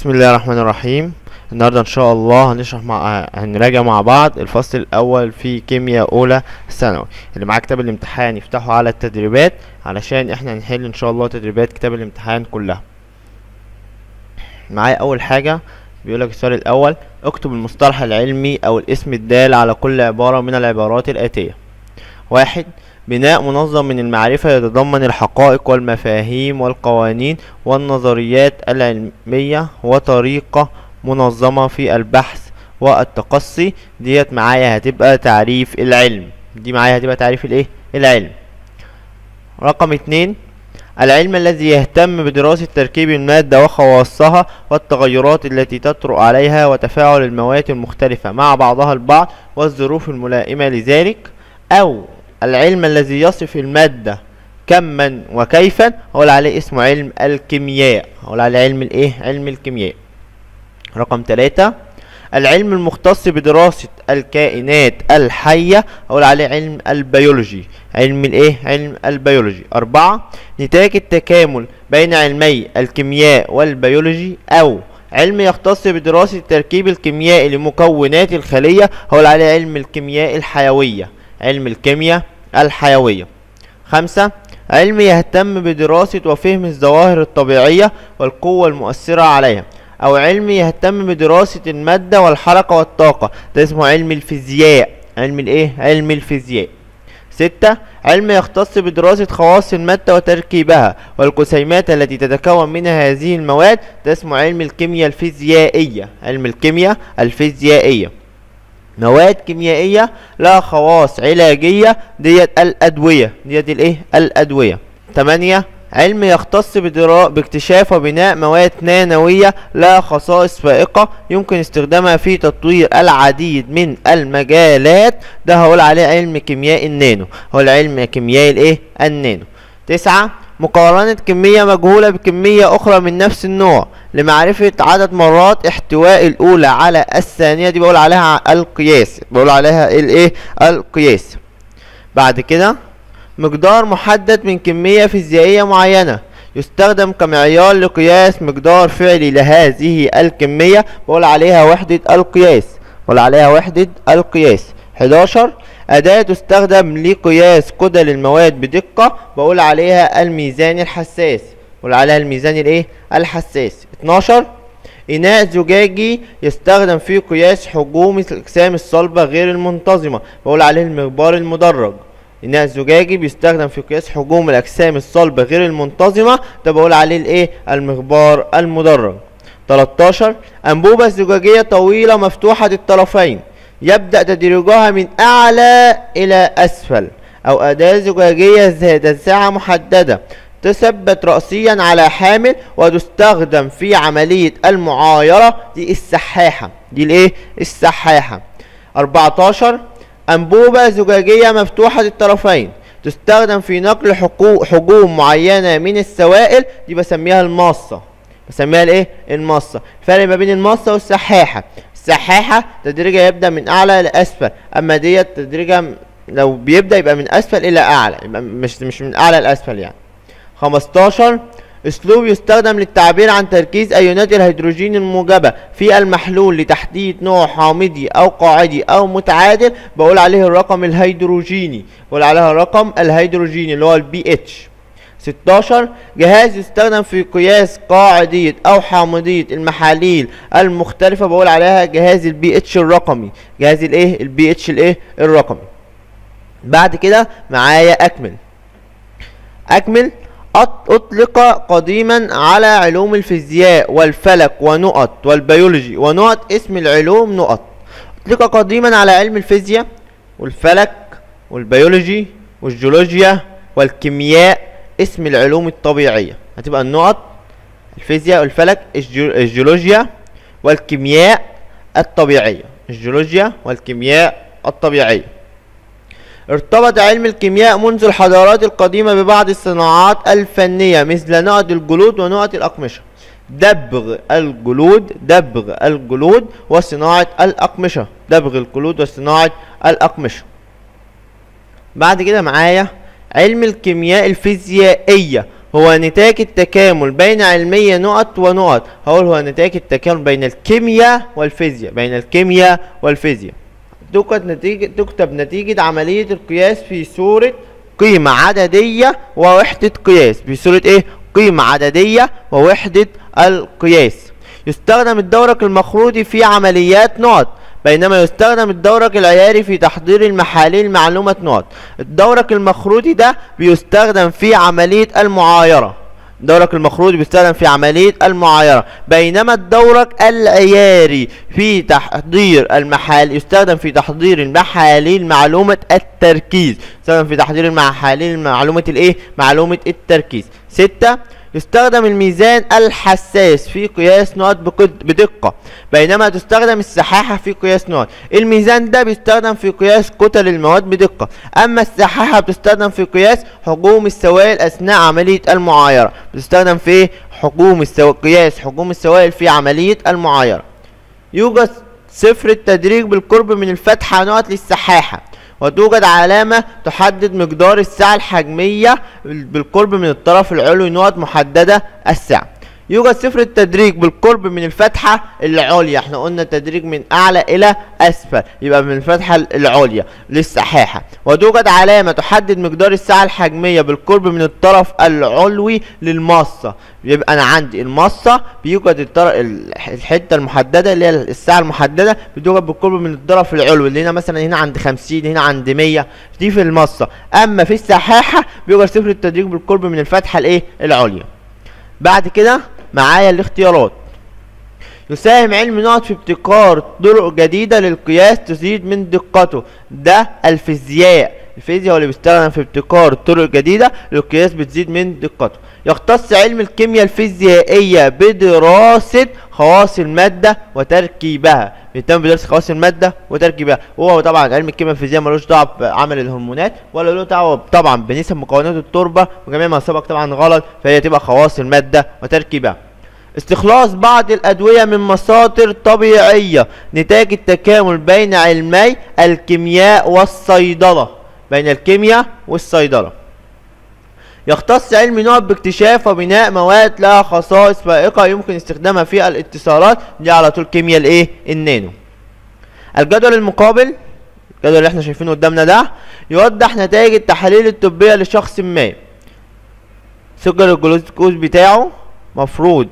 بسم الله الرحمن الرحيم النهارده ان شاء الله هنشرح مع هنراجع مع بعض الفصل الاول في كيمياء اولى ثانوي اللي معاه كتاب الامتحان يفتحه على التدريبات علشان احنا هنحل ان شاء الله تدريبات كتاب الامتحان كلها معايا اول حاجه بيقولك السؤال الاول اكتب المصطلح العلمي او الاسم الدال على كل عباره من العبارات الاتيه واحد بناء منظم من المعرفة يتضمن الحقائق والمفاهيم والقوانين والنظريات العلمية وطريقة منظمة في البحث والتقصي ديت معايا هتبقى تعريف العلم دي معايا هتبقى تعريف الايه العلم رقم اتنين العلم الذي يهتم بدراسة تركيب المادة وخواصها والتغيرات التي تطرأ عليها وتفاعل المواد المختلفة مع بعضها البعض والظروف الملائمة لذلك أو العلم الذي يصف المادة كما وكيفا هقول عليه اسمه علم الكيمياء هقول عليه علم الايه علم الكيمياء رقم ثلاثة العلم المختص بدراسة الكائنات الحية هقول عليه علم البيولوجي علم الايه علم البيولوجي أربعة نتاج التكامل بين علمي الكيمياء والبيولوجي أو علم يختص بدراسة التركيب الكيميائي لمكونات الخلية هقول عليه علم الكيمياء الحيوية علم الكيمياء الحيوية خمسة علم يهتم بدراسة وفهم الظواهر الطبيعية والقوة المؤثرة عليها أو علم يهتم بدراسة المادة والحركة والطاقة ده اسمه علم الفيزياء علم الايه علم الفيزياء ستة علم يختص بدراسة خواص المادة وتركيبها والجسيمات التي تتكون منها هذه المواد ده اسمه علم الكيمياء الفيزيائية علم الكيمياء الفيزيائية مواد كيميائية لها خواص علاجية ديت الأدوية ديت الايه الأدوية تمانية علم يختص بدرا... باكتشاف وبناء مواد نانوية لها خصائص فائقة يمكن استخدامها في تطوير العديد من المجالات ده هقول عليه علم كيمياء النانو هو العلم كيمياء الايه النانو تسعة مقارنة كمية مجهولة بكمية أخرى من نفس النوع لمعرفة عدد مرات احتواء الأولى على الثانية دي بقول عليها القياس بقول عليها الايه القياس بعد كده مقدار محدد من كمية فيزيائية معينة يستخدم كمعيار لقياس مقدار فعلي لهذه الكمية بقول عليها وحدة القياس بقول عليها وحدة القياس 11 أداة تستخدم لقياس كتل المواد بدقة بقول عليها الميزان الحساس بقول عليها الميزان الايه الحساس 12 إناء زجاجي يستخدم في قياس حجوم الأجسام الصلبة غير المنتظمة بقول عليه المخبار المدرج إناء زجاجي بيستخدم في قياس حجوم الأجسام الصلبة غير المنتظمة ده بقول عليه الإيه المخبار المدرج 13 أنبوبة زجاجية طويلة مفتوحة الطرفين يبدأ تدريجها من أعلى إلى أسفل أو أداة زجاجية ذات سعة محددة تثبت رأسيا على حامل وتستخدم في عملية المعايرة دي السحاحة دي الايه السحاحة 14 أنبوبة زجاجية مفتوحة الطرفين تستخدم في نقل حجوم معينة من السوائل دي بسميها الماصة بسميها الايه الماصة الفرق ما بين الماصة والسحاحة السحاحة تدريجها يبدأ من أعلى لأسفل أما ديت تدريجها لو بيبدأ يبقى من أسفل إلى أعلى يبقى مش مش من أعلى لأسفل يعني 15 اسلوب يستخدم للتعبير عن تركيز ايونات الهيدروجين الموجبه في المحلول لتحديد نوع حامضي او قاعدي او متعادل بقول عليه الرقم الهيدروجيني بقول عليها الرقم الهيدروجيني اللي هو البي اتش 16 جهاز يستخدم في قياس قاعدية أو حامضية المحاليل المختلفة بقول عليها جهاز البي اتش الرقمي جهاز الايه البي اتش الايه الرقمي بعد كده معايا أكمل أكمل أطلق قديما على علوم الفيزياء والفلك ونقط والبيولوجي ونقط اسم العلوم نقط أطلق قديما على علم الفيزياء والفلك والبيولوجي والجيولوجيا والكيمياء اسم العلوم الطبيعية هتبقى النقط الفيزياء والفلك الجيولوجيا والكيمياء الطبيعية الجيولوجيا والكيمياء الطبيعية ارتبط علم الكيمياء منذ الحضارات القديمة ببعض الصناعات الفنية مثل نقد الجلود ونقط الأقمشة دبغ الجلود دبغ الجلود وصناعة الأقمشة دبغ الجلود وصناعة الأقمشة بعد كده معايا علم الكيمياء الفيزيائية هو نتاج التكامل بين علمية نقط ونقط هقول هو نتاج التكامل بين الكيمياء والفيزياء بين الكيمياء والفيزياء تكتب نتيجة تكتب نتيجة عملية القياس في صورة قيمة عددية ووحدة قياس بصورة ايه قيمة عددية ووحدة القياس يستخدم الدورق المخروطي في عمليات نقط بينما يستخدم الدورق العياري في تحضير المحاليل معلومة نقط الدورق المخروطي ده بيستخدم في عملية المعايرة الدورق المخروطي بيستخدم في عملية المعايرة بينما الدورق العياري في تحضير المحال يستخدم في تحضير المحاليل معلومة التركيز يستخدم في تحضير المحاليل معلومة الايه معلومة التركيز ستة يستخدم الميزان الحساس في قياس نقط بقد- بدقة بينما تستخدم السحاحة في قياس نقط الميزان ده بيستخدم في قياس كتل المواد بدقة أما السحاحة بتستخدم في قياس حجوم السوائل أثناء عملية المعايرة بتستخدم في حجوم السوائل قياس حجوم السوائل في عملية المعايرة يوجد صفر التدريج بالقرب من الفتحة نقط للسحاحة وتوجد علامة تحدد مقدار السعة الحجمية بالقرب من الطرف العلوي نقط محددة السعة يوجد صفر التدريج بالقرب من الفتحة العليا احنا قلنا التدريج من اعلى الى اسفل يبقى من الفتحة العليا للسحاحة وتوجد علامة تحدد مقدار السعة الحجمية بالقرب من الطرف العلوي للمصة يبقى انا عندي المصة بيوجد الطرف الحتة المحددة اللي هي السعة المحددة بتوجد بالقرب من الطرف العلوي اللي هنا مثلا هنا عند 50 هنا عند 100 دي في المصة اما في السحاحة بيوجد صفر التدريج بالقرب من الفتحة الايه العليا بعد كده معايا الاختيارات يساهم علم نقط في ابتكار طرق جديدة للقياس تزيد من دقته ده الفيزياء الفيزياء هو اللي بيستخدم في ابتكار طرق جديدة للقياس بتزيد من دقته يختص علم الكيمياء الفيزيائية بدراسة خواص المادة وتركيبها بيهتم بدراسة خواص المادة وتركيبها وهو طبعا علم الكيمياء الفيزياء ملوش دعوة بعمل الهرمونات ولا له دعوة طبعا بنسب مكونات التربة وجميع ما سبق طبعا غلط فهي تبقى خواص المادة وتركيبها استخلاص بعض الأدوية من مصادر طبيعية نتاج التكامل بين علمي الكيمياء والصيدلة بين الكيمياء والصيدلة يختص علم نقط باكتشاف وبناء مواد لها خصائص فائقة يمكن استخدامها في الاتصالات دي على طول كيمياء الايه النانو الجدول المقابل الجدول اللي احنا شايفينه قدامنا ده يوضح نتائج التحاليل الطبية لشخص ما سكر الجلوكوز بتاعه مفروض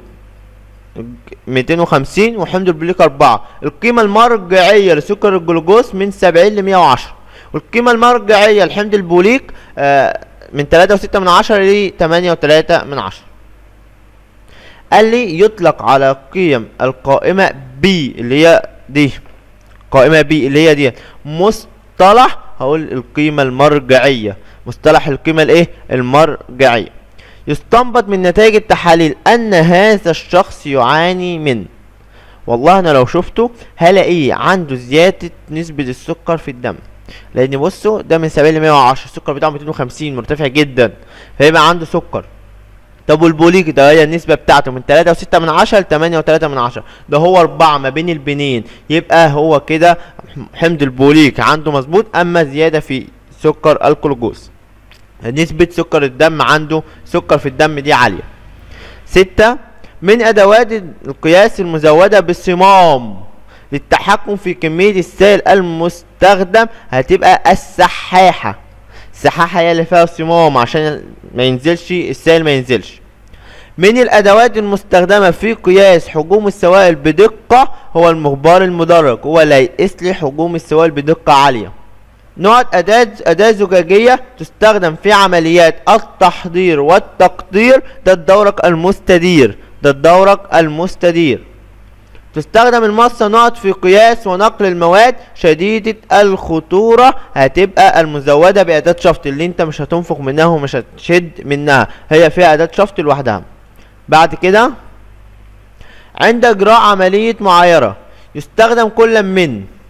250 وحمض البليك 4 القيمة المرجعية لسكر الجلوكوز من 70 ل 110 والقيمة المرجعية لحمض البوليك آه من 3.6 من 10 ل 8.3 من 10 قال لي يطلق على قيم القائمة B اللي هي دي قائمة B اللي هي دي مصطلح هقول القيمة المرجعية مصطلح القيمة الايه المرجعية يستنبط من نتائج التحاليل ان هذا الشخص يعاني من والله انا لو شفته هلاقيه عنده زيادة نسبة السكر في الدم لان بصوا ده من 70 ل 110 السكر بتاعه 250 مرتفع جدا فيبقى عنده سكر طب والبوليك ده هي النسبة بتاعته من 3.6 من 10 ل 8.3 من 10 ده هو 4 ما بين البنين يبقى هو كده حمض البوليك عنده مظبوط اما زيادة في سكر الجلوكوز نسبة سكر الدم عنده سكر في الدم دي عالية ستة من أدوات القياس المزودة بالصمام للتحكم في كمية السائل المستخدم هتبقى السحاحة السحاحة هي اللي فيها صمام عشان ما ينزلش السائل ما ينزلش من الأدوات المستخدمة في قياس حجوم السوائل بدقة هو المخبار المدرج هو اللي هيقيس لي حجوم السوائل بدقة عالية نوع أداة أداة زجاجية تستخدم في عمليات التحضير والتقطير ده الدورق المستدير ده الدورق المستدير تستخدم المصة نقط في قياس ونقل المواد شديدة الخطورة هتبقى المزودة بأداة شفط اللي انت مش هتنفخ منها ومش هتشد منها هي فيها أداة شفط لوحدها بعد كده عند إجراء عملية معايرة يستخدم كل من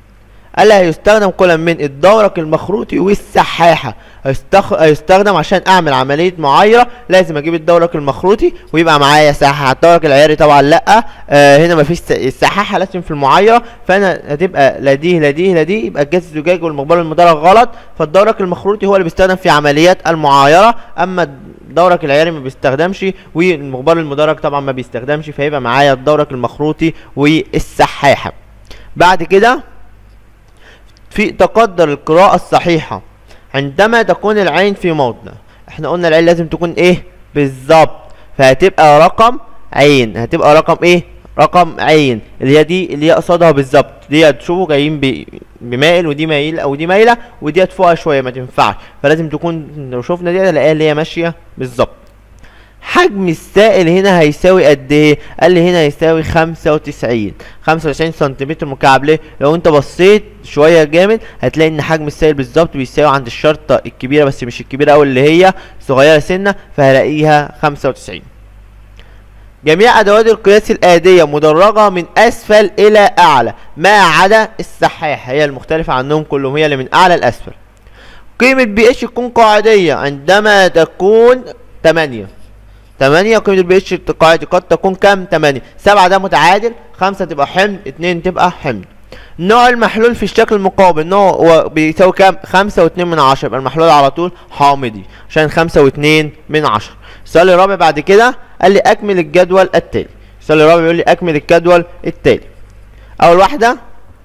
قال لي هيستخدم كل من الدورق المخروطي والسحاحه هيستخ... هيستخدم عشان اعمل عمليه معايره لازم اجيب الدورق المخروطي ويبقى معايا سحاحه الدورق العياري طبعا لا آه هنا مفيش س... السحاحه لازم في المعايره فانا هتبقى لا دي لا دي لا دي يبقى الجهاز الزجاجي والمقبار المدرج غلط فالدورق المخروطي هو اللي بيستخدم في عمليات المعايره اما الدورق العياري ما بيستخدمش والمقبار المدرج طبعا ما بيستخدمش فيبقى معايا الدورق المخروطي والسحاحه بعد كده في تقدر القراءة الصحيحة عندما تكون العين في موضع احنا قلنا العين لازم تكون ايه بالظبط فهتبقى رقم عين هتبقى رقم ايه رقم عين اللي هي دي اللي هي قصادها بالظبط دي هتشوفوا جايين ب- بمائل ودي مايل او دي مايله ودي فوقها شويه ما تنفعش فلازم تكون لو شفنا دي هنلاقيها اللي هي ماشيه بالظبط حجم السائل هنا هيساوي قد ايه قال لي هنا هيساوي خمسة وتسعين خمسة وتسعين سنتيمتر مكعب ليه لو انت بصيت شوية جامد هتلاقي ان حجم السائل بالظبط بيساوي عند الشرطة الكبيرة بس مش الكبيرة اوي اللي هي صغيرة سنة فهلاقيها خمسة وتسعين جميع ادوات القياس الآتية مدرجة من اسفل الى اعلى ما عدا السحاح هي المختلفة عنهم كلهم هي اللي من اعلى لاسفل قيمة بي اتش تكون قاعدية عندما تكون 8 8 قيمة البي اتش القاعدي قد تكون كام 8 7 ده متعادل 5 تبقى حمض 2 تبقى حمض نوع المحلول في الشكل المقابل نوع هو بيساوي كام 5 و2 من 10 يبقى المحلول على طول حامضي عشان 5 و2 من 10 السؤال الرابع بعد كده قال لي اكمل الجدول التالي السؤال الرابع بيقول لي اكمل الجدول التالي اول واحده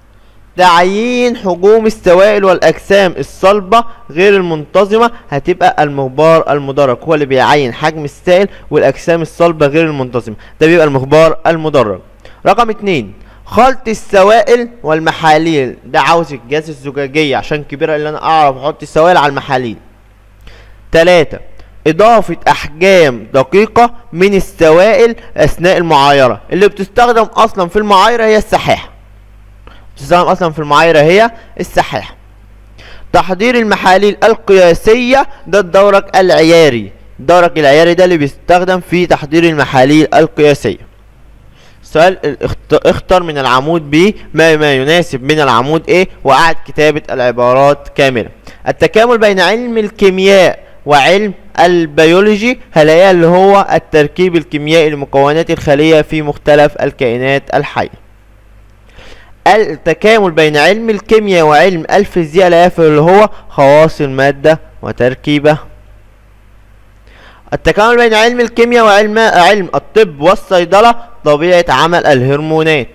تعيين حجوم السوائل والاجسام الصلبه غير المنتظمه هتبقى المخبار المدرج هو اللي بيعين حجم السائل والاجسام الصلبه غير المنتظمه ده بيبقى المخبار المدرج رقم اتنين خلط السوائل والمحاليل ده عاوز الجهاز الزجاجيه عشان كبيره اللي انا اعرف احط السوائل على المحاليل تلاتة إضافة أحجام دقيقة من السوائل أثناء المعايرة اللي بتستخدم أصلا في المعايرة هي السحاحة بتستخدم أصلا في المعايرة هي السحاحة تحضير المحاليل القياسية ده الدورق العياري الدورق العياري ده اللي بيستخدم في تحضير المحاليل القياسية سؤال الاخت- اختر من العمود ب ما ما يناسب من العمود A وأعد كتابة العبارات كاملة التكامل بين علم الكيمياء وعلم البيولوجي هلاقيها اللي هو التركيب الكيميائي لمكونات الخلية في مختلف الكائنات الحية التكامل بين علم الكيمياء وعلم الفيزياء لا يفعل اللي هو خواص المادة وتركيبها التكامل بين علم الكيمياء وعلم علم الطب والصيدلة طبيعة عمل الهرمونات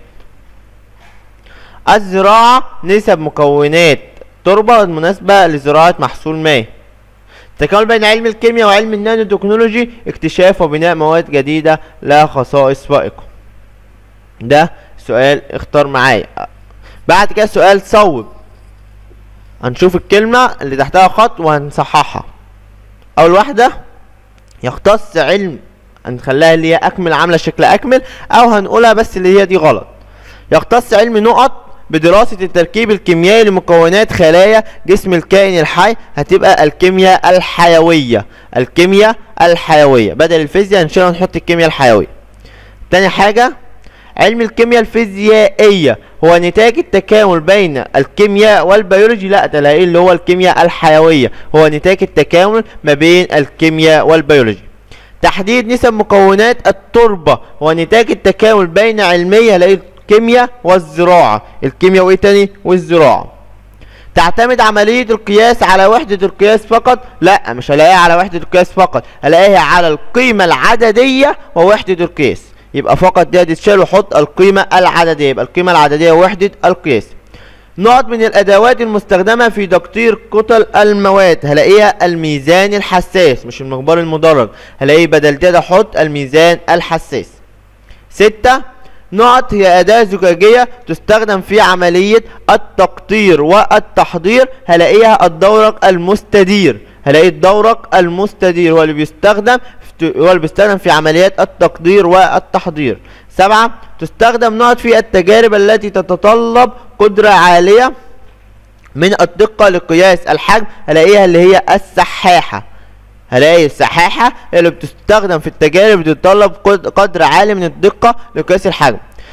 الزراعة نسب مكونات تربة مناسبة لزراعة محصول ما التكامل بين علم الكيمياء وعلم النانو تكنولوجي اكتشاف وبناء مواد جديدة لها خصائص فائقة ده سؤال اختار معايا بعد كده سؤال صوب هنشوف الكلمة اللي تحتها خط وهنصححها أول واحدة يختص علم هنخليها اللي هي أكمل عاملة شكل أكمل أو هنقولها بس اللي هي دي غلط يختص علم نقط بدراسة التركيب الكيميائي لمكونات خلايا جسم الكائن الحي هتبقى الكيمياء الحيوية الكيمياء الحيوية بدل الفيزياء هنشيلها ونحط الكيمياء الحيوية تاني حاجة علم الكيمياء الفيزيائية هو نتاج التكامل بين الكيمياء والبيولوجي لا تلاقيه اللي هو الكيمياء الحيوية هو نتاج التكامل ما بين الكيمياء والبيولوجي تحديد نسب مكونات التربة هو نتاج التكامل بين علمية هلاقي الكيمياء والزراعة الكيمياء وايه تاني والزراعة تعتمد عملية القياس على وحدة القياس فقط لا مش هلاقيها على وحدة القياس فقط هلاقيها على القيمة العددية ووحدة القياس يبقى فقط دي هتتشال وحط القيمة العددية يبقى القيمة العددية وحدة القياس نقط من الادوات المستخدمة في تقطير كتل المواد هلاقيها الميزان الحساس مش المخبار المدرج هلاقي بدل ده احط الميزان الحساس ستة نقط هي أداة زجاجية تستخدم في عملية التقطير والتحضير هلاقيها الدورق المستدير هلاقي الدورق المستدير هو اللي بيستخدم هو اللي بيستخدم في عمليات التقدير والتحضير سبعة تستخدم نقط في التجارب التي تتطلب قدرة عالية من الدقة لقياس الحجم هلاقيها اللي هي السحاحة هلاقي السحاحة اللي بتستخدم في التجارب بتتطلب قد- قدر عالي من الدقة لقياس الحجم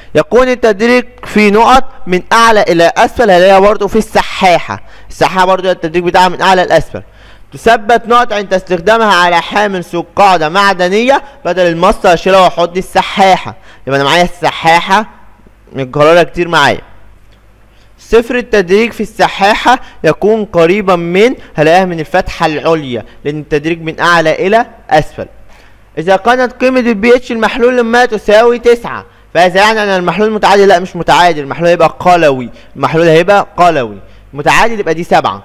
يكون التدريج في نقط من اعلى الى اسفل هلاقيها برضو في السحاحة السحاحة برضو التدريج بتاعها من اعلى لاسفل تثبت نقط عند استخدامها على حامل سوق قاعدة معدنية بدل المصة اشيلها واحط دي السحاحة يبقى انا معايا السحاحة متكررة كتير معايا صفر التدريج في السحاحة يكون قريبا من هلاقيها من الفتحة العليا لأن التدريج من أعلى إلى أسفل إذا كانت قيمة البي اتش المحلول لما تساوي تسعة فهذا يعني أن المحلول متعادل لا مش متعادل المحلول هيبقى قلوي المحلول هيبقى قلوي متعادل يبقى دي سبعة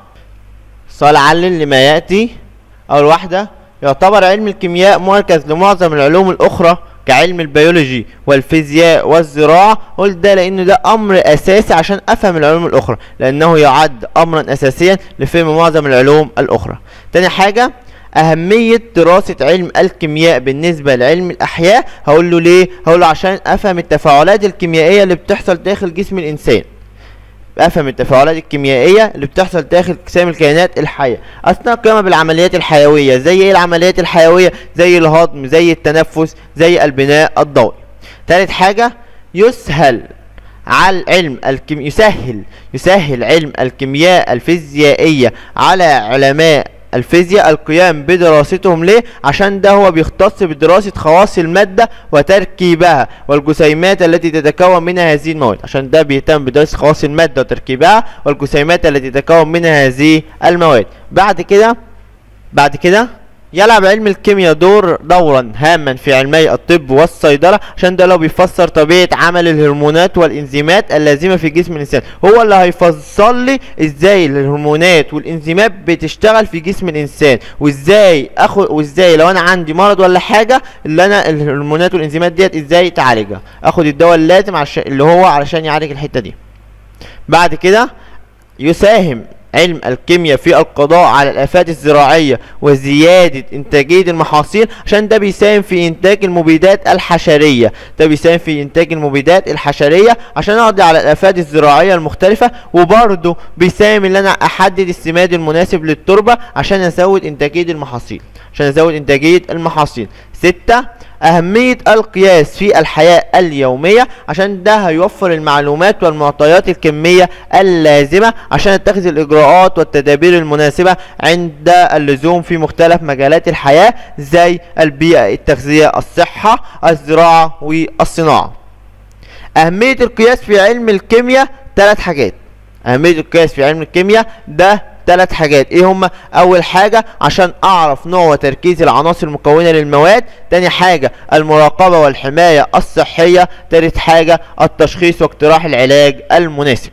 صال علل لما يأتي أول واحدة يعتبر علم الكيمياء مركز لمعظم العلوم الأخرى كعلم البيولوجي والفيزياء والزراعة قلت ده لأنه ده أمر أساسي عشان أفهم العلوم الأخرى لأنه يعد أمرا أساسيا لفهم معظم العلوم الأخرى تاني حاجة أهمية دراسة علم الكيمياء بالنسبة لعلم الأحياء هقول له ليه؟ هقول له عشان أفهم التفاعلات الكيميائية اللي بتحصل داخل جسم الإنسان افهم التفاعلات الكيميائيه اللي بتحصل داخل اجسام الكائنات الحيه اثناء القيام بالعمليات الحيويه زي ايه العمليات الحيويه زي الهضم زي التنفس زي البناء الضوئي ثالث حاجه يسهل على علم الكيم يسهل يسهل علم الكيمياء الفيزيائيه على علماء الفيزياء القيام بدراستهم ليه عشان ده هو بيختص بدراسة خواص المادة وتركيبها والجسيمات التي تتكون منها هذه المواد عشان ده بيهتم بدراسة خواص المادة وتركيبها والجسيمات التي تتكون منها هذه المواد بعد كده بعد كده يلعب علم الكيمياء دور دورا هاما في علمي الطب والصيدله عشان ده لو بيفسر طبيعه عمل الهرمونات والانزيمات اللازمه في جسم الانسان هو اللي هيفسر لي ازاي الهرمونات والانزيمات بتشتغل في جسم الانسان وازاي اخد وازاي لو انا عندي مرض ولا حاجه اللي انا الهرمونات والانزيمات ديت ازاي تعالجها اخد الدواء اللازم عشان اللي هو علشان يعالج الحته دي بعد كده يساهم علم الكيمياء في القضاء على الآفات الزراعية وزيادة إنتاجية المحاصيل عشان ده بيساهم في إنتاج المبيدات الحشرية ده بيساهم في إنتاج المبيدات الحشرية عشان أقضي على الآفات الزراعية المختلفة وبرضه بيساهم إن أنا أحدد السماد المناسب للتربة عشان أزود إنتاجية المحاصيل عشان أزود إنتاجية المحاصيل ستة أهمية القياس في الحياة اليومية عشان ده هيوفر المعلومات والمعطيات الكمية اللازمة عشان اتخذ الإجراءات والتدابير المناسبة عند اللزوم في مختلف مجالات الحياة زي البيئة التغذية الصحة الزراعة والصناعة أهمية القياس في علم الكيمياء ثلاث حاجات أهمية القياس في علم الكيمياء ده ثلاث حاجات ايه هما اول حاجة عشان اعرف نوع وتركيز العناصر المكونة للمواد تاني حاجة المراقبة والحماية الصحية تالت حاجة التشخيص واقتراح العلاج المناسب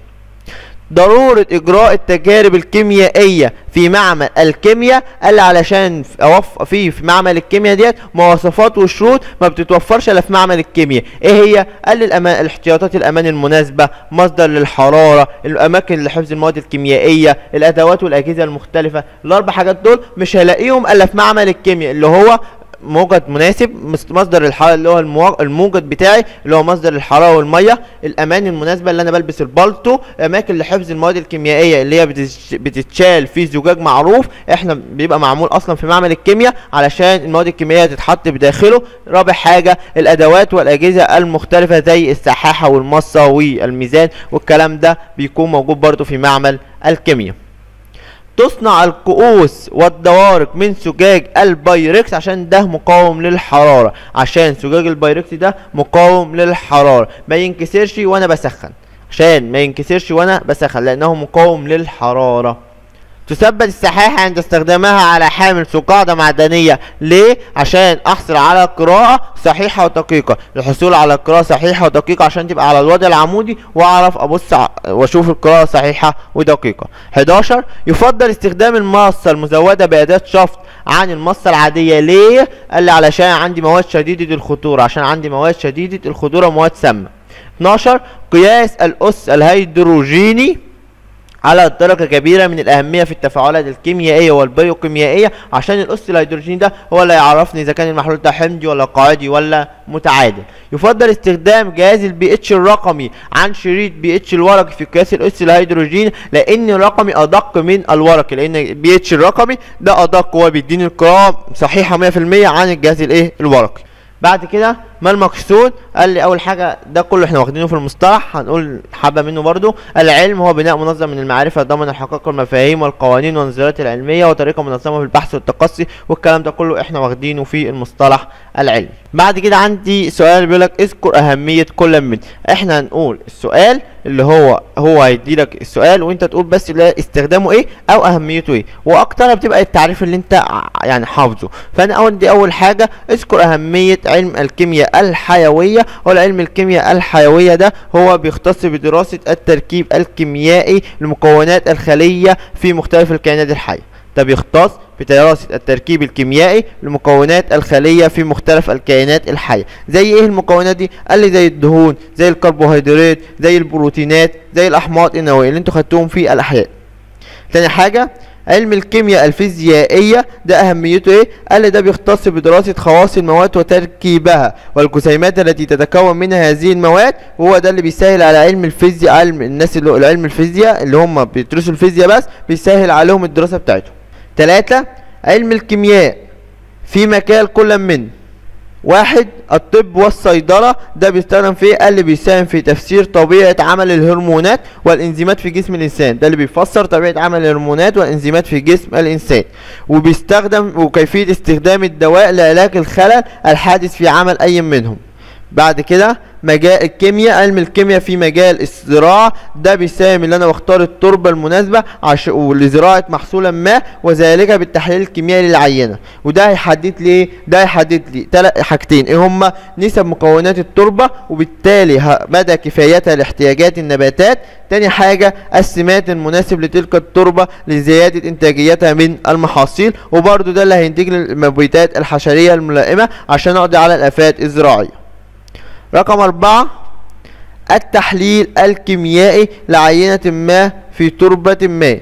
ضرورة إجراء التجارب الكيميائية في معمل الكيمياء قال علشان أوف في في معمل الكيمياء ديت مواصفات وشروط ما بتتوفرش إلا في معمل الكيمياء إيه هي؟ قال الأمان الاحتياطات الأمان المناسبة مصدر للحرارة الأماكن لحفظ المواد الكيميائية الأدوات والأجهزة المختلفة الأربع حاجات دول مش هلاقيهم إلا في معمل الكيمياء اللي هو موجد مناسب مصدر الحراره اللي هو الموجد بتاعي اللي هو مصدر الحراره والميه الامان المناسبه اللي انا بلبس البلطو اماكن لحفظ المواد الكيميائيه اللي هي بتتشال في زجاج معروف احنا بيبقى معمول اصلا في معمل الكيمياء علشان المواد الكيميائيه تتحط بداخله رابع حاجه الادوات والاجهزه المختلفه زي السحاحه والمصه والميزان والكلام ده بيكون موجود برضو في معمل الكيمياء تصنع الكؤوس والدوارق من زجاج البايركس عشان ده مقاوم للحرارة عشان زجاج البايركس ده مقاوم للحرارة ما ينكسرش وانا بسخن عشان ما ينكسرش وانا بسخن لانه مقاوم للحرارة تثبت السحاحة عند استخدامها على حامل قاعدة معدنية ليه؟ عشان احصل على قراءة صحيحة ودقيقة الحصول على قراءة صحيحة ودقيقة عشان تبقى على الوضع العمودي واعرف ابص واشوف القراءة صحيحة ودقيقة 11 يفضل استخدام المصة المزودة بأداة شفط عن المصة العادية ليه؟ قال لي علشان عندي مواد شديدة الخطورة عشان عندي مواد شديدة الخطورة مواد سامة 12 قياس الأس الهيدروجيني على درجة كبيرة من الأهمية في التفاعلات الكيميائية والبيوكيميائية عشان الأس الهيدروجين ده هو اللي يعرفني إذا كان المحلول ده حمضي ولا قاعدي ولا متعادل يفضل استخدام جهاز البي اتش الرقمي عن شريط بي اتش الورقي في قياس الأس الهيدروجين لأن الرقمي أدق من الورقي لأن البي اتش الرقمي ده أدق هو بيديني القراءة صحيحة 100% عن الجهاز الإيه الورقي بعد كده ما المقصود قال لي اول حاجه ده كله احنا واخدينه في المصطلح هنقول حبه منه برضو العلم هو بناء منظم من المعرفه ضمن الحقائق والمفاهيم والقوانين والنظريات العلميه وطريقه منظمه في البحث والتقصي والكلام ده كله احنا واخدينه في المصطلح العلمي بعد كده عندي سؤال بيقول لك اذكر اهميه كل من احنا هنقول السؤال اللي هو هو هيدي لك السؤال وانت تقول بس لا استخدامه ايه او اهميته ايه واكترها بتبقى التعريف اللي انت ع- يعني حافظه فانا اول دي اول حاجه اذكر اهميه علم الكيمياء الحيويه والعلم الكيمياء الحيويه ده هو بيختص بدراسه التركيب الكيميائي لمكونات الخليه في مختلف الكائنات الحيه ده بيختص بدراسة التركيب الكيميائي لمكونات الخلية في مختلف الكائنات الحية زي ايه المكونات دي قال لي زي الدهون زي الكربوهيدرات زي البروتينات زي الاحماض النووية اللي انتوا خدتوهم في الاحياء تاني حاجة علم الكيمياء الفيزيائية ده أهميته إيه؟ قال لي ده بيختص بدراسة خواص المواد وتركيبها والجسيمات التي تتكون منها هذه المواد وهو ده اللي بيسهل على علم الفيزياء علم الناس اللي العلم الفيزياء اللي هم بيدرسوا الفيزياء بس بيسهل عليهم الدراسة بتاعتهم. تلاتة علم الكيمياء في مجال كل من واحد الطب والصيدلة ده بيستخدم في إيه؟ قال لي بيساهم في تفسير طبيعة عمل الهرمونات والإنزيمات في جسم الإنسان ده اللي بيفسر طبيعة عمل الهرمونات والإنزيمات في جسم الإنسان وبيستخدم وكيفية استخدام الدواء لعلاج الخلل الحادث في عمل أي منهم بعد كده مجال الكيمياء علم الكيمياء في مجال الزراعة ده بيساهم ان انا بختار التربة المناسبة عشان لزراعة محصولا ما وذلك بالتحليل الكيميائي للعينة وده هيحدد لي إيه؟ ده هيحدد لي تلات حاجتين ايه هما نسب مكونات التربة وبالتالي ه- مدى كفايتها لاحتياجات النباتات تاني حاجة السمات المناسب لتلك التربة لزيادة انتاجيتها من المحاصيل وبرضو ده اللي هينتج لي المبيدات الحشرية الملائمة عشان اقضي على الافات الزراعية رقم أربعة التحليل الكيميائي لعينة ما في تربة ما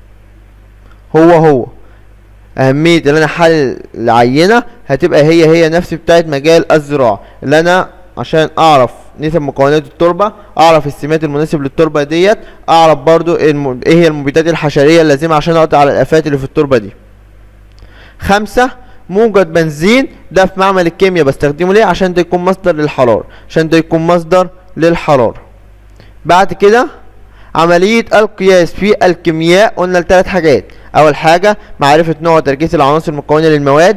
هو هو أهمية اللي أنا أحلل العينة هتبقى هي هي نفس بتاعت مجال الزراعة اللي أنا عشان أعرف نسب مكونات التربة أعرف السمات المناسب للتربة ديت أعرف برضو الم... إيه هي المبيدات الحشرية اللازمة عشان أقضي على الآفات اللي في التربة دي خمسة موجد بنزين ده في معمل الكيمياء بستخدمه ليه عشان ده يكون مصدر للحرارة عشان ده يكون مصدر للحرارة بعد كده عملية القياس في الكيمياء قلنا لثلاث حاجات أول حاجة معرفة نوع وتركيز العناصر المكونة للمواد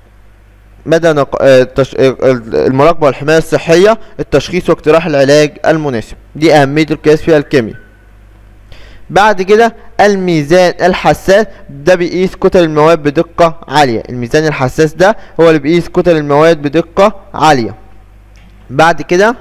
مدى نق... آه، التش... آه، المراقبة والحماية الصحية التشخيص واقتراح العلاج المناسب دي أهمية القياس في الكيمياء بعد كده الميزان الحساس ده بيقيس كتل المواد بدقة عالية الميزان الحساس ده هو اللي بيقيس كتل المواد بدقة عالية بعد كده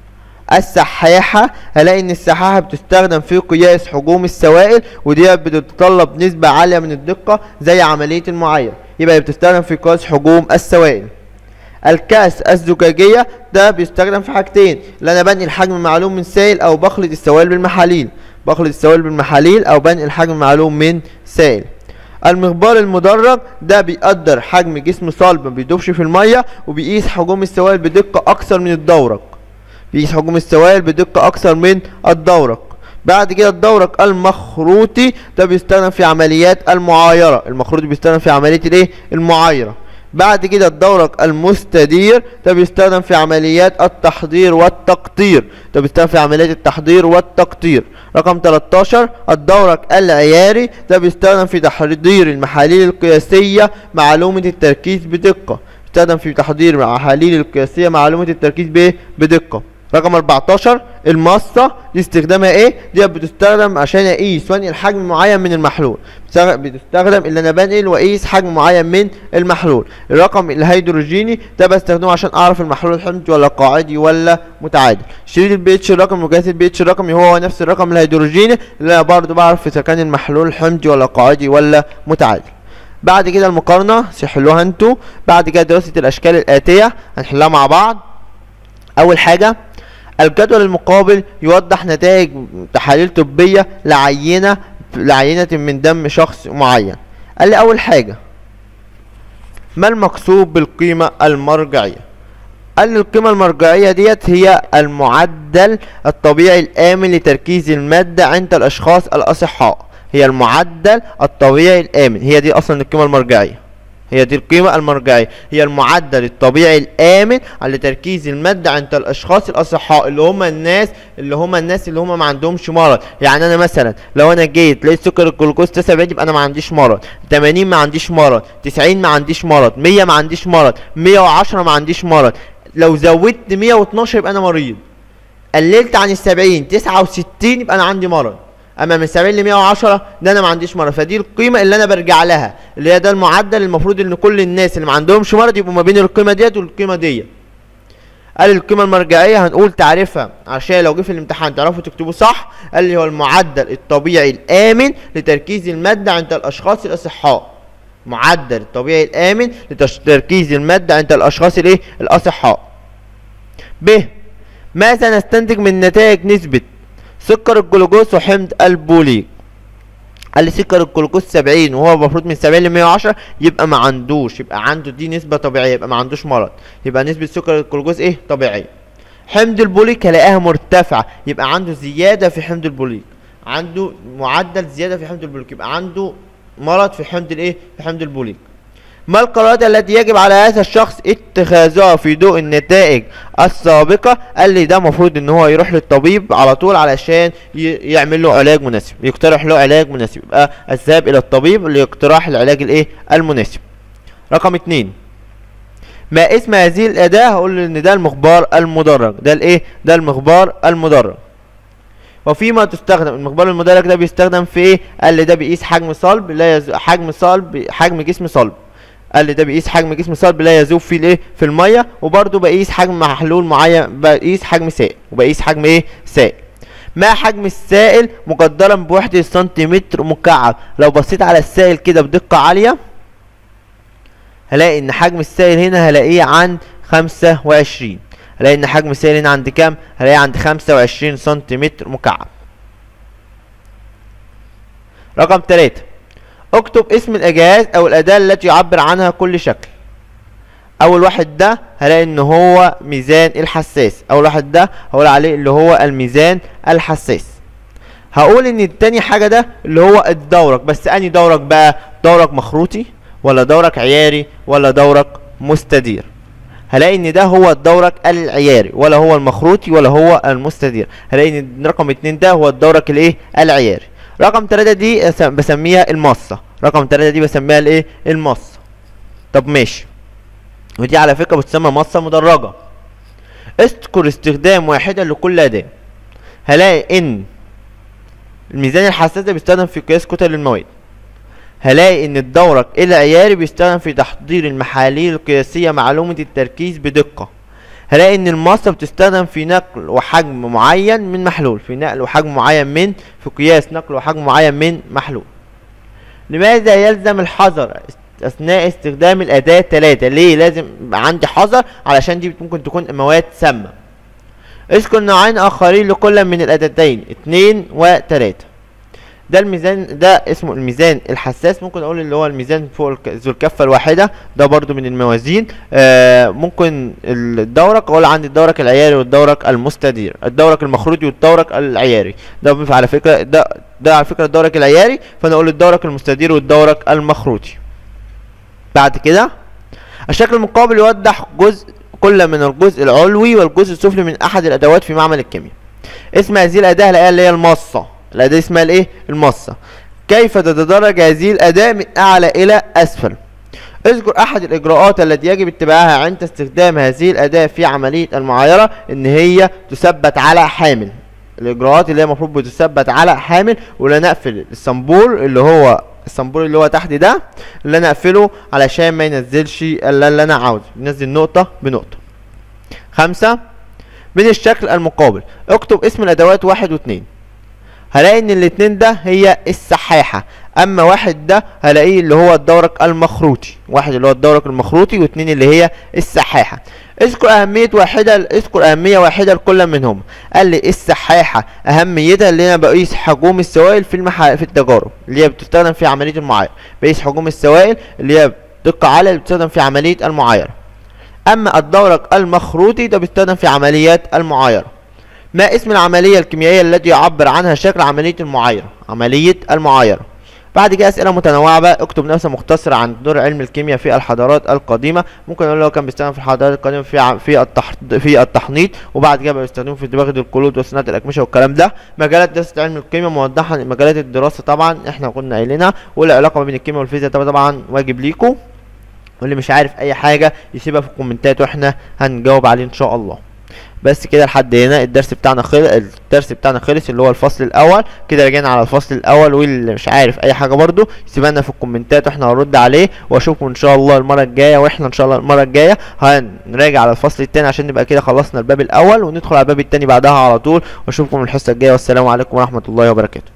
السحاحة هلاقي ان السحاحة بتستخدم في قياس حجوم السوائل ودي بتتطلب نسبة عالية من الدقة زي عملية المعايرة يبقى بتستخدم في قياس حجوم السوائل الكأس الزجاجية ده بيستخدم في حاجتين اللي انا بنقل حجم معلوم من سائل او بخلط السوائل بالمحاليل بخلط السوائل بالمحاليل او بنقل حجم معلوم من سائل المخبار المدرج ده بيقدر حجم جسم صلب ما بيدوبش في الميه وبيقيس حجوم السوائل بدقه اكثر من الدورق بيقيس حجوم السوائل بدقه اكثر من الدورق بعد كده الدورق المخروطي ده بيستخدم في عمليات المعايره المخروطي بيستخدم في عمليه الايه المعايره بعد كده الدورق المستدير ده بيستخدم في عمليات التحضير والتقطير ده بيستخدم في عمليات التحضير والتقطير رقم 13 الدورق العياري ده بيستخدم في تحضير المحاليل القياسية معلومة التركيز بدقة بيستخدم في تحضير المحاليل القياسية معلومة التركيز بايه بدقة رقم 14 المصة دي استخدامها ايه دي بتستخدم عشان اقيس وانقل حجم معين من المحلول بتستخ- بتستخدم اللي انا بنقل واقيس حجم معين من المحلول الرقم الهيدروجيني ده بستخدمه عشان اعرف المحلول الحمضي ولا قاعدي ولا متعادل شريط البي اتش الرقمي وجهاز البي اتش الرقمي هو هو نفس الرقم الهيدروجيني اللي انا برضه بعرف اذا كان المحلول حمضي ولا قاعدي ولا متعادل بعد كده المقارنة سيحلوها انتوا بعد كده دراسة الاشكال الاتية هنحلها مع بعض اول حاجة الجدول المقابل يوضح نتائج تحاليل طبية لعينة لعينة من دم شخص معين قال لي أول حاجة ما المقصود بالقيمة المرجعية قال لي القيمة المرجعية ديت هي المعدل الطبيعي الآمن لتركيز المادة عند الأشخاص الأصحاء هي المعدل الطبيعي الآمن هي دي أصلا القيمة المرجعية هي دي القيمة المرجعية هي المعدل الطبيعي الآمن على تركيز المادة عند الأشخاص الأصحاء اللي هم الناس اللي هم الناس اللي هم ما عندهمش مرض يعني أنا مثلا لو أنا جيت لقيت سكر الجلوكوز 79 يبقى أنا ما عنديش مرض 80 ما عنديش مرض 90 ما عنديش مرض 100 ما عنديش مرض 110 ما عنديش مرض لو زودت 112 يبقى أنا مريض قللت عن ال 70 69 يبقى أنا عندي مرض اما من 70 ل 110 ده انا ما عنديش مرض فدي القيمه اللي انا برجع لها اللي هي ده المعدل المفروض ان كل الناس اللي ما عندهمش مرض يبقوا ما بين القيمه ديت والقيمه ديت قال القيمه المرجعيه هنقول تعريفها عشان لو جه في الامتحان تعرفوا تكتبوا صح قال لي هو المعدل الطبيعي الامن لتركيز الماده عند الاشخاص الاصحاء معدل الطبيعي الامن لتركيز الماده عند الاشخاص الايه الاصحاء ب ماذا نستنتج من نتائج نسبه سكر الجلوكوز وحمض البوليك قال لي سكر الجلوكوز 70 وهو المفروض من 70 ل 110 يبقى ما عندوش يبقى عنده دي نسبة طبيعية يبقى ما عندوش مرض يبقى نسبة سكر الجلوكوز ايه طبيعية حمض البوليك هلاقيها مرتفعة يبقى عنده زيادة في حمض البوليك عنده معدل زيادة في حمض البوليك يبقى عنده مرض في حمض الايه في حمض البوليك ما القرارات التي يجب على هذا الشخص اتخاذها في ضوء النتائج السابقة قال لي ده المفروض ان هو يروح للطبيب على طول علشان يعمل له علاج مناسب يقترح له علاج مناسب يبقى الذهاب الى الطبيب لاقتراح العلاج الايه المناسب رقم اتنين ما اسم هذه الاداة هقول ان ده المخبار المدرج ده الايه ده المخبار المدرج وفيما تستخدم المخبار المدرج ده بيستخدم في ايه قال لي ده بيقيس حجم صلب لا يز... حجم صلب حجم جسم صلب قال لي ده بيقيس حجم جسم صلب لا يذوب فيه الايه في الميه وبرده بقيس حجم محلول معين بقيس حجم سائل وبقيس حجم ايه سائل ما حجم السائل مقدرا بوحدة سنتيمتر مكعب لو بصيت على السائل كده بدقة عالية هلاقي ان حجم السائل هنا هلاقيه عند خمسة وعشرين هلاقي ان حجم السائل هنا عند كام هلاقيه عند خمسة وعشرين سنتيمتر مكعب رقم تلاتة اكتب اسم الجهاز او الاداة التي يعبر عنها كل شكل اول واحد ده هلاقي ان هو ميزان الحساس اول واحد ده هقول عليه اللي هو الميزان الحساس هقول ان التاني حاجة ده اللي هو الدورق بس اني دورق بقى دورق مخروطي ولا دورق عياري ولا دورق مستدير هلاقي ان ده هو الدورق العياري ولا هو المخروطي ولا هو المستدير هلاقي ان رقم اتنين ده هو الدورق الايه العياري رقم تلاتة دي بسميها المصة رقم تلاتة دي بسميها الايه المصة طب ماشي ودي على فكرة بتسمى مصة مدرجة اذكر استخدام واحدا لكل أداة هلاقي ان الميزان الحساس ده بيستخدم في قياس كتل المواد هلاقي ان الدورق العياري بيستخدم في تحضير المحاليل القياسية معلومة التركيز بدقة هلاقي ان المصة بتستخدم في نقل وحجم معين من محلول في نقل وحجم معين من في قياس نقل وحجم معين من محلول لماذا يلزم الحذر اثناء استخدام الاداة تلاتة ليه لازم يبقى عندي حذر علشان دي ممكن تكون مواد سامة اذكر نوعين اخرين لكل من الاداتين اتنين وتلاتة ده الميزان ده اسمه الميزان الحساس ممكن اقول اللي هو الميزان فوق ذو الكفه الواحده ده برضو من الموازين آه ممكن الدورق اقول عندي الدورق العياري والدورق المستدير الدورق المخروطي والدورق العياري ده على فكره ده ده على فكره الدورق العياري فانا اقول الدورق المستدير والدورق المخروطي بعد كده الشكل المقابل يوضح جزء كل من الجزء العلوي والجزء السفلي من احد الادوات في معمل الكيمياء اسم هذه الاداه اللي هي المصه الأداة اسمها الإيه؟ المصة كيف تتدرج هذه الأداة من أعلى إلى أسفل اذكر أحد الإجراءات التي يجب اتباعها عند استخدام هذه الأداة في عملية المعايرة إن هي تثبت على حامل الإجراءات اللي هي المفروض بتثبت على حامل ولا نقفل الصنبور اللي هو الصنبور اللي هو تحت ده اللي انا اقفله علشان ما ينزلش الا اللي انا عاوزه ينزل نقطة بنقطة خمسة من الشكل المقابل اكتب اسم الادوات واحد واثنين هلاقي ان الاتنين ده هي السحاحة اما واحد ده هلاقيه اللي هو الدورق المخروطي واحد اللي هو الدورق المخروطي واتنين اللي هي السحاحة اذكر اهمية واحدة اذكر اهمية واحدة لكل منهم قال لي السحاحة اهميتها اللي انا بقيس حجوم السوائل في المح... في التجارب اللي هي بتستخدم في عملية المعايرة بقيس حجوم السوائل اللي هي دقة عالية اللي بتستخدم في عملية المعايرة اما الدورق المخروطي ده بيستخدم في عمليات المعايرة ما اسم العملية الكيميائية التي يعبر عنها شكل عملية المعايرة عملية المعايرة بعد كده اسئله متنوعه بقى اكتب نبذه مختصره عن دور علم الكيمياء في الحضارات القديمه ممكن اقول له كان بيستخدم في الحضارات القديمه في ع- في التح... في التحنيط وبعد كده بقى بيستخدمه في دماغ القلود وصناعه الاقمشه والكلام ده مجالات دراسه علم الكيمياء موضحه مجالات الدراسه طبعا احنا كنا قايلينها والعلاقه ما بين الكيمياء والفيزياء طبعا طبعا واجب ليكم واللي مش عارف اي حاجه يسيبها في الكومنتات واحنا هنجاوب عليه ان شاء الله بس كده لحد هنا الدرس بتاعنا خلص الدرس بتاعنا خلص اللي هو الفصل الاول كده رجعنا على الفصل الاول واللي مش عارف اي حاجه برضو سيبها لنا في الكومنتات واحنا هنرد عليه واشوفكم ان شاء الله المره الجايه واحنا ان شاء الله المره الجايه هنراجع على الفصل التاني عشان نبقى كده خلصنا الباب الاول وندخل على الباب التاني بعدها على طول واشوفكم الحصه الجايه والسلام عليكم ورحمه الله وبركاته